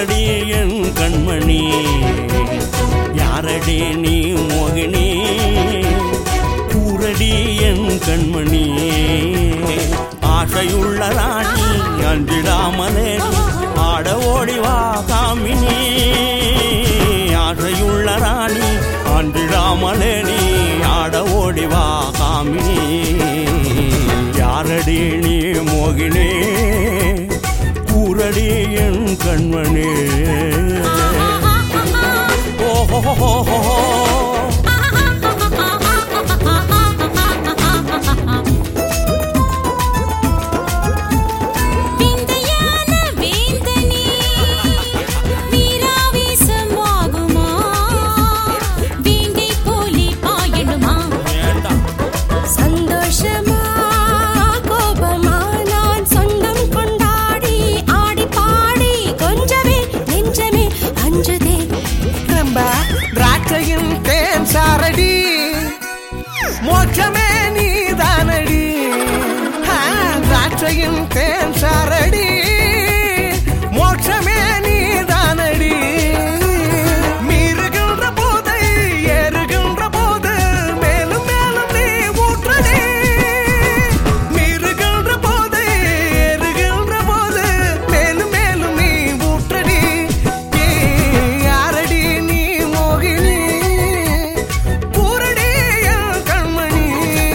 கூரடி என் கண்மணி யாரடி நீ மோகினி கூரடி என் கண்மணி ஆசையுள்ள ராணி அஞ்சிடாமலே நீ ஆட ஓடி வா காமினி ஆசையுள்ள ராணி அன்றிடாமலே நீ ஆட ஓடி வா காமினி யாரடி நீ மோகினே கூரடி என் கண்மணி ஓஹோ விந்தையான வேந்தனே வீராவேசமாகுமா வேங்கை போலே பாயணுமா சந்தோஷமா கோபமா நான் சொந்தம் கொண்டாடி ஆடி பாடி கொஞ்சமே நெஞ்சமே அஞ்சுதே ரொம்ப திராட்சையின் தேன் சாரடி மோட்சமே நீதானடி ஆ, திராட்சையின் தேன் சாரடி மோட்சமே நீதானடி மீறுகின்ற போதை ஏறுகின்ற போது மேலும் மேலும் நீ ஊற்றடி மீறுகின்ற போதை ஏறுகின்ற போது மேலும் மேலும் நீ ஊற்றடி நீ யாரடி நீ மோகினி பூரடி என் கண்மணி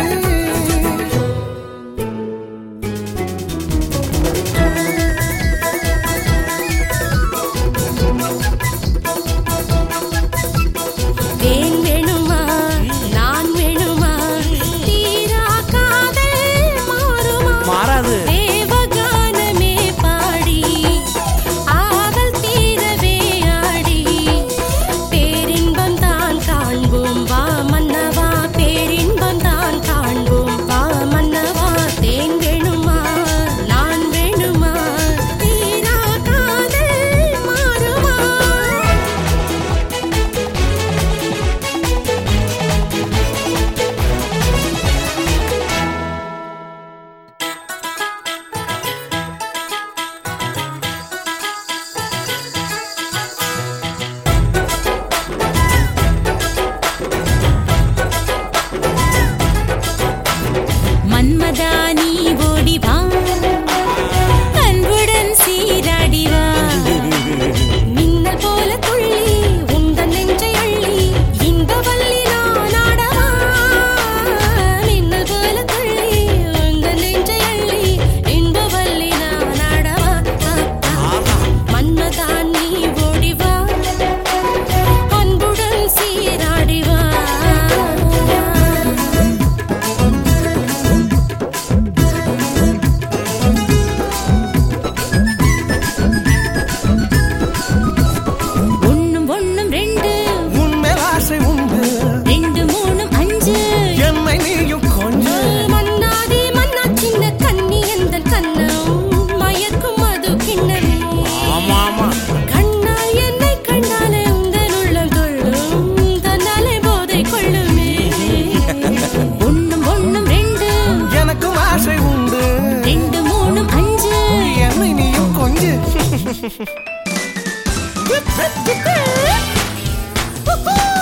தேன் வேணுமா நான் வேணுமா தீரா காதல் மாறுமா மாறாது தேவகானமே பாடி ஆவல் தீரவே ஆடி பேரின்பம் தான் காண்போம் வா மன்னவா பேரின்பம் தான் காண்போம் வா மன்னவா தேன் வேணுமா நான் வேணுமா தீரா காதல் மாறுமா மன்மதா நீ ஓடி வா அன்புடன் சீராடி வா மின்னல் போல துள்ளி உந்தன் நெஞ்சை அள்ளி இந்த வள்ளி நான் ஆடவா மின்னல் போல துள்ளி உந்தன் நெஞ்சை அள்ளி இந்த வள்ளி நான் ஆடவா மன்மதா நீ ஓடி வா அன்புடன் சீராடி வா ஒண்ணும் ஒண்ணும் ரெண்டு உன்மேல் ஆசை உண்டு ரெண்டு மூணும் அஞ்சு என்னை நீயும் கொஞ்சம் மன்னாதி மன்னா சின்ன கண்ணி எந்த கண்ணம் மயக்கும் மது கிண்ணமே ஆமா ஆமா கண்ணால் என்னை கண்ணாலே உந்தன் உள்ளம் கொள்ளும் தன்னாலே போதை கொள்ளுமே ஒண்ணும் ஒண்ணும் ரெண்டு எனக்கும் ஆசை உண்டு ரெண்டு மூணும் அஞ்சு என்னை நீயும் கொஞ்சம் Woo-hoo!